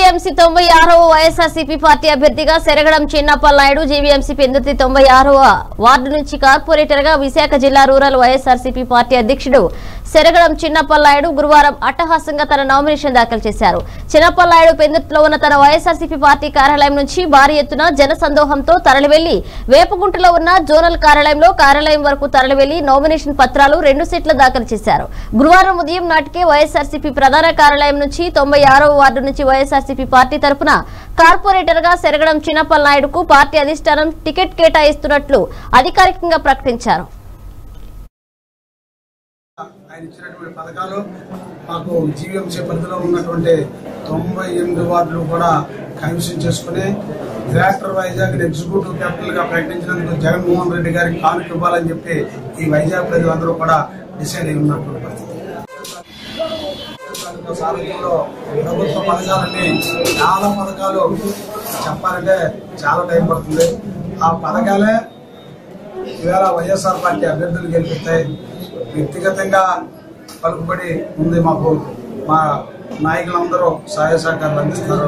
GVMC తొంభై ఆరవ YSRCP party అభ్యర్థిగా సెరగడం చిన్నప్పలనాయుడు జీవీఎంసీ పెందుర్తి తొంభై ఆరవ వార్డు నుంచి కార్పొరేటర్ గా విశాఖ జిల్లా రూరల్ వైఎస్ఆర్సీపీ పార్టీ అధ్యక్షుడు సెరగడం చిన్నప్పలనాయుడు గురువారం అట్టహాసంగా తన నామినేషన్ దాఖలు చేశారు చిన్నప్పలనాయుడు పెందుర్తిలో ఉన్న తన వైఎస్ఆర్సీపీ పార్టీ కార్యాలయం నుంచి భారీ ఎత్తున జన సందోహంతో తరలివెళ్లి వేపగుంటలో ఉన్న జోనల్ కార్యాలయంలో కార్యాలయం వరకు తరలివెళ్లి నామినేషన్ పత్రాలు రెండు సెట్ల దాఖలు చేశారు గురువారం ఉదయం నాటికే వైఎస్ఆర్సీపీ ప్రధాన కార్యాలయం నుంచి తొంభై ఆరవ వార్డు నుంచి వైఎస్ఆర్సీపీ పార్టీ తరఫున కార్పొరేటర్ గా సెరగడం చిన్నప్పల్ నాయుడుకు పార్టీ అధిష్టానం టికెట్ కేటాయిస్తున్నట్లు అధికారికంగా ప్రకటించారు ఆయన ఇచ్చినటువంటి పథకాలు మాకు జీవీఎంసీ పరిధిలో ఉన్నటువంటి తొంభై ఎనిమిది వార్డులు కూడా కైవసం చేసుకుని గ్రేటర్ వైజాగ్ ఎగ్జిక్యూటివ్ క్యాపిటల్ గా ప్రకటించినందుకు జగన్మోహన్ రెడ్డి గారికి కానుక ఇవ్వాలని చెప్పి ఈ వైజాగ్ ప్రజలందరూ కూడా డిసైడ్ అయి ఉన్నటువంటి పరిస్థితి సారథ్యంలో ప్రభుత్వ పథకాలన్నీ చాలా పథకాలు చెప్పాలంటే చాలా టైం పడుతుంది ఆ పథకాలే ఈవేళ వైఎస్ఆర్ పార్టీ అభ్యర్థులు గెలిపిస్తాయి వ్యక్తిగతంగా పలుకుబడి ఉంది మాకు మా నాయకులందరూ సహాయ సహకారాలు అందిస్తారు